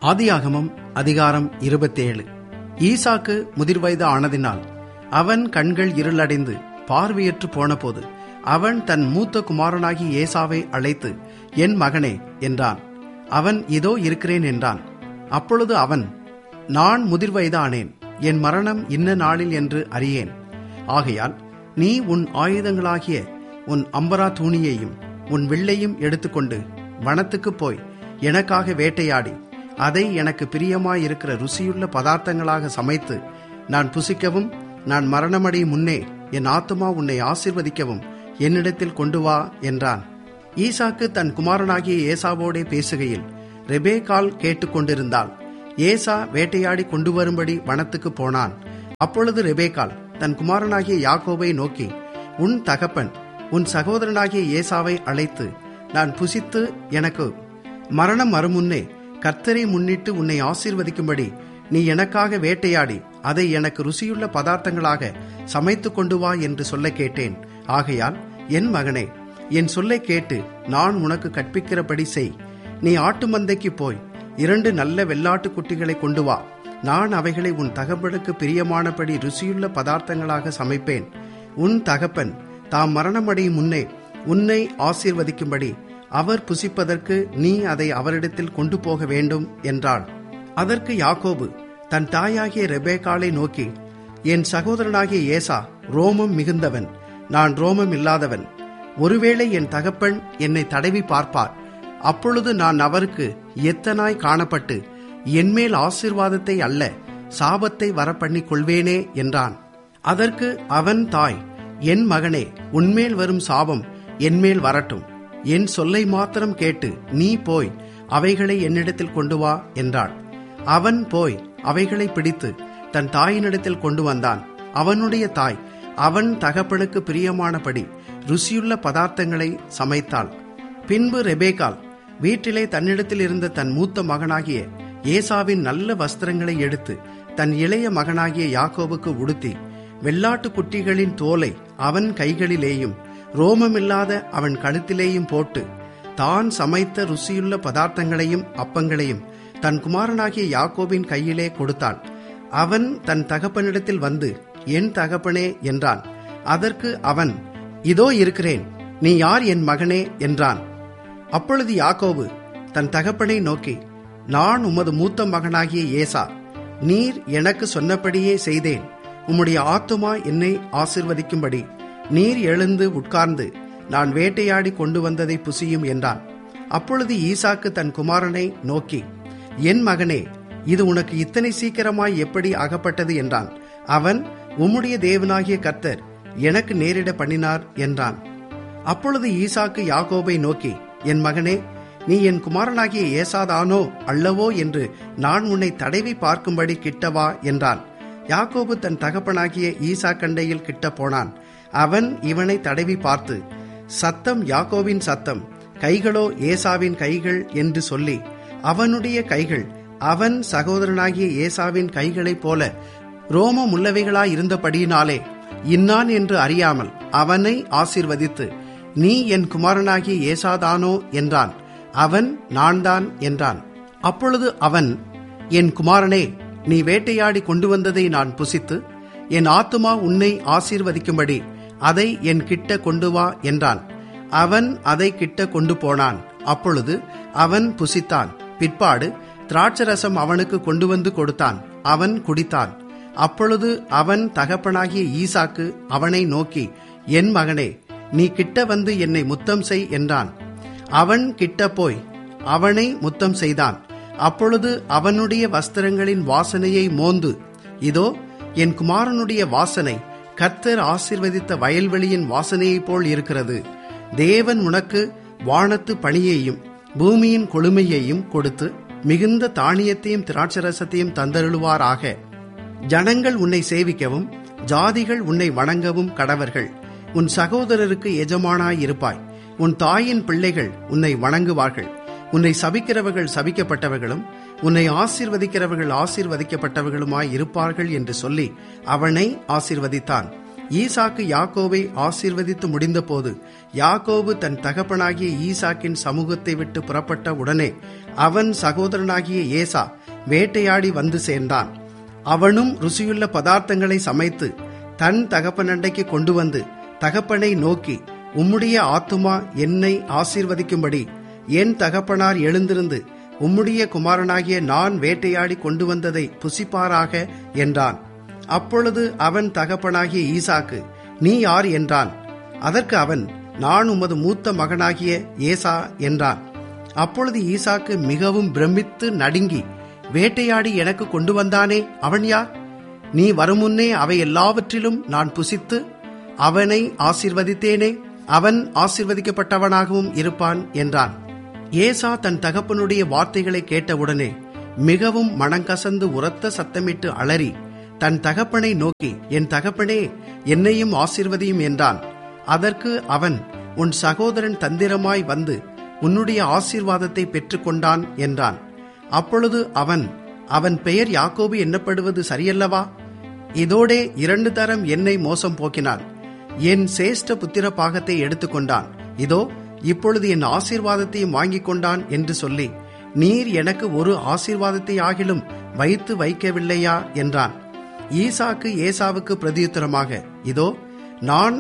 ஆதியாகமம் அதிகாரம் இருபத்தேழு ஈசாக்கு முதிர்வயது ஆனதினால் அவன் கண்கள் இருளடைந்து பார்வையற்று போனபோது அவன் தன் மூத்த குமாரனாகி ஏசாவை அழைத்து என் மகனே என்றான் அவன் இதோ இருக்கிறேன் என்றான் அப்பொழுது அவன் நான் முதிர்வயதானேன் என் மரணம் இன்ன நாளில் என்று அறியேன் ஆகையால் நீ உன் ஆயுதங்களாகிய உன் அம்பரா தூணியையும் உன் வில்லையும் எடுத்துக்கொண்டு வனத்துக்குப் போய் எனக்காக வேட்டையாடி அதை எனக்கு பிரியமாயிருக்கிற ருசியுள்ள பதார்த்தங்களாக சமைத்து நான் புசிக்கவும் நான் மரணமடையும் முன்னே என் ஆத்துமா உன்னை ஆசிர்வதிக்கவும் என்னிடத்தில் கொண்டு வா என்றான் ஈசாக்கு தன் குமாரனாகிய ஏசாவோடே பேசுகையில் ரெபேக்கால் கேட்டுக்கொண்டிருந்தாள் ஏசா வேட்டையாடி கொண்டு வரும்படி வனத்துக்கு போனான் அப்பொழுது ரெபேக்கால் தன் குமாரனாகிய யாக்கோபை நோக்கி உன் தகப்பன் உன் சகோதரனாகிய ஏசாவை அழைத்து நான் புசித்து எனக்கு மரணம் வருமுன்னே கர்த்தரை முன்னிட்டு உன்னை ஆசீர்வதிக்கும்படி நீ எனக்காக வேட்டையாடி அதை எனக்கு ருசியுள்ள பதார்த்தங்களாக சமைத்து கொண்டு வா என்று சொல்ல கேட்டேன் ஆகையால் என் மகனே என் சொல்லை கேட்டு நான் உனக்கு கற்பிக்கிறபடி செய் நீ ஆட்டு மந்தைக்கு போய் இரண்டு நல்ல வெள்ளாட்டு குட்டிகளை கொண்டு வா நான் அவைகளை உன் தகப்பனுக்கு பிரியமானபடி ருசியுள்ள பதார்த்தங்களாக சமைப்பேன் உன் தகப்பன் தாம் மரணமடையும் முன்னே உன்னை ஆசீர்வதிக்கும்படி அவர் புசிப்பதற்கு நீ அதை அவரிடத்தில் கொண்டு போக வேண்டும் என்றாள் அதற்கு யாக்கோபு தன் தாயாகிய ரெபேக்காலை நோக்கி என் சகோதரனாகிய ஏசா ரோமம் மிகுந்தவன் நான் ரோமம் இல்லாதவன் ஒருவேளை என் தகப்பன் என்னை தடவி பார்ப்பார் அப்பொழுது நான் அவருக்கு எத்தனாய் காணப்பட்டு என்மேல் ஆசீர்வாதத்தை அல்ல சாபத்தை வரப்பண்ணிக் கொள்வேனே என்றான் அதற்கு அவன் தாய் என் மகனே உன்மேல் வரும் சாபம் என்மேல் வரட்டும் என் சொல்லை மாத்திரம் கேட்டு நீ போய் அவைகளை என்னிடத்தில் கொண்டு வா என்றாள் அவன் போய் அவைகளை பிடித்து தன் தாயினிடத்தில் கொண்டு வந்தான் அவனுடைய தாய் அவன் தகப்பனுக்கு பிரியமானபடி ருசியுள்ள பதார்த்தங்களை சமைத்தாள் பின்பு ரெபேக்கால் வீட்டிலே தன்னிடத்தில் இருந்த தன் மூத்த மகனாகிய ஏசாவின் நல்ல வஸ்திரங்களை எடுத்து தன் இளைய மகனாகிய யாக்கோபுக்கு உடுத்தி வெள்ளாட்டு குட்டிகளின் தோலை அவன் கைகளிலேயும் ரோமமில்லாத அவன் கழுத்திலேயும் போட்டு தான் சமைத்த ருசியுள்ள பதார்த்தங்களையும் அப்பங்களையும் தன் குமாரனாகிய யாக்கோபின் கையிலே கொடுத்தாள் அவன் தன் தகப்பனிடத்தில் வந்து என் தகப்பனே என்றான் அதற்கு அவன் இதோ இருக்கிறேன் நீ யார் என் மகனே என்றான் அப்பொழுது யாக்கோபு தன் தகப்பனை நோக்கி நான் உமது மூத்த மகனாகிய ஏசா நீர் எனக்கு சொன்னபடியே செய்தேன் உம்முடைய ஆத்துமா என்னை ஆசிர்வதிக்கும்படி நீர் எழுந்து உட்கார்ந்து நான் வேட்டையாடி கொண்டு வந்ததை புசியும் என்றான் அப்பொழுது ஈசாக்கு தன் குமாரனை நோக்கி என் மகனே இது உனக்கு இத்தனை சீக்கிரமாய் எப்படி அகப்பட்டது என்றான் அவன் உம்முடைய தேவனாகிய கர்த்தர் எனக்கு நேரிட பண்ணினார் என்றான் அப்பொழுது ஈசாக்கு யாக்கோபை நோக்கி என் மகனே நீ என் குமாரனாகிய ஏசாதானோ அல்லவோ என்று நான் உன்னை தடவி பார்க்கும்படி கிட்டவா என்றான் யாக்கோபு தன் தகப்பனாகிய ஈசா கண்டையில் கிட்ட போனான் அவன் இவனை தடவி பார்த்து சத்தம் யாக்கோவின் சத்தம் கைகளோ ஏசாவின் கைகள் என்று சொல்லி அவனுடைய கைகள் அவன் சகோதரனாகிய ஏசாவின் கைகளைப் போல ரோமம் உள்ளவைகளாய் இருந்தபடியினாலே இன்னான் என்று அறியாமல் அவனை ஆசிர்வதித்து நீ என் குமாரனாகிய ஏசாதானோ என்றான் அவன் நான் தான் என்றான் அப்பொழுது அவன் என் குமாரனே நீ வேட்டையாடி கொண்டு வந்ததை நான் புசித்து என் ஆத்துமா உன்னை ஆசீர்வதிக்கும்படி அதை என் கிட்ட கொண்டு வா என்றான் அவன் அதை கிட்ட கொண்டு போனான் அப்பொழுது அவன் புசித்தான் பிற்பாடு திராட்சரசம் அவனுக்கு கொண்டு வந்து கொடுத்தான் அவன் குடித்தான் அப்பொழுது அவன் தகப்பனாகிய ஈசாக்கு அவனை நோக்கி என் மகனே நீ கிட்ட வந்து என்னை முத்தம் செய் என்றான் அவன் கிட்ட போய் அவனை முத்தம் செய்தான் அப்பொழுது அவனுடைய வஸ்திரங்களின் வாசனையை மோந்து இதோ என் குமாரனுடைய வாசனை கர்த்தர் ஆசிர்வதித்த வயல்வெளியின் வாசனையைப் போல் இருக்கிறது தேவன் உனக்கு வானத்து பணியையும் பூமியின் கொழுமையையும் கொடுத்து மிகுந்த தானியத்தையும் திராட்சரசத்தையும் தந்தருளுவாராக ஜனங்கள் உன்னை சேவிக்கவும் ஜாதிகள் உன்னை வணங்கவும் கடவர்கள் உன் சகோதரருக்கு எஜமானாயிருப்பாய் உன் தாயின் பிள்ளைகள் உன்னை வணங்குவார்கள் உன்னை சபிக்கிறவர்கள் சபிக்கப்பட்டவர்களும் உன்னை ஆசீர்வதிக்கிறவர்கள் ஆசீர்வதிக்கப்பட்டவர்களுமாய் இருப்பார்கள் என்று சொல்லி அவனை ஆசீர்வதித்தான் ஈசாக்கு யாக்கோவை ஆசீர்வதித்து முடிந்தபோது யாக்கோபு தன் தகப்பனாகிய ஈசாக்கின் சமூகத்தை விட்டு புறப்பட்ட உடனே அவன் சகோதரனாகிய ஏசா வேட்டையாடி வந்து சேர்ந்தான் அவனும் ருசியுள்ள பதார்த்தங்களை சமைத்து தன் தகப்பனண்டைக்கு கொண்டு வந்து தகப்பனை நோக்கி உம்முடைய ஆத்துமா என்னை ஆசீர்வதிக்கும்படி என் தகப்பனார் எழுந்திருந்து உம்முடைய குமாரனாகிய நான் வேட்டையாடி கொண்டு வந்ததை புசிப்பாராக என்றான் அப்பொழுது அவன் தகப்பனாகிய ஈசாக்கு நீ யார் என்றான் அதற்கு அவன் நான் உமது மூத்த மகனாகிய ஏசா என்றான் அப்பொழுது ஈசாக்கு மிகவும் பிரமித்து நடுங்கி வேட்டையாடி எனக்கு கொண்டு வந்தானே அவன் யார் நீ வருமுன்னே அவை எல்லாவற்றிலும் நான் புசித்து அவனை ஆசிர்வதித்தேனே அவன் ஆசிர்வதிக்கப்பட்டவனாகவும் இருப்பான் என்றான் ஏசா தன் தகப்பனுடைய வார்த்தைகளை கேட்டவுடனே மிகவும் மனங்கசந்து உரத்த சத்தமிட்டு அலறி தன் தகப்பனை நோக்கி என் தகப்பனே என்னையும் ஆசிர்வதியும் என்றான் அதற்கு அவன் உன் சகோதரன் தந்திரமாய் வந்து உன்னுடைய ஆசீர்வாதத்தை பெற்றுக்கொண்டான் என்றான் அப்பொழுது அவன் அவன் பெயர் யாக்கோபு எண்ணப்படுவது சரியல்லவா இதோடே இரண்டு தரம் என்னை மோசம் போக்கினான் என் சேஷ்ட புத்திர பாகத்தை எடுத்துக்கொண்டான் இதோ இப்பொழுது என் ஆசீர்வாதத்தையும் வாங்கிக் கொண்டான் என்று சொல்லி நீர் எனக்கு ஒரு ஆசீர்வாதத்தை ஆகிலும் வைத்து வைக்கவில்லையா என்றான் ஈசாக்கு ஏசாவுக்கு பிரதியுத்தரமாக இதோ நான்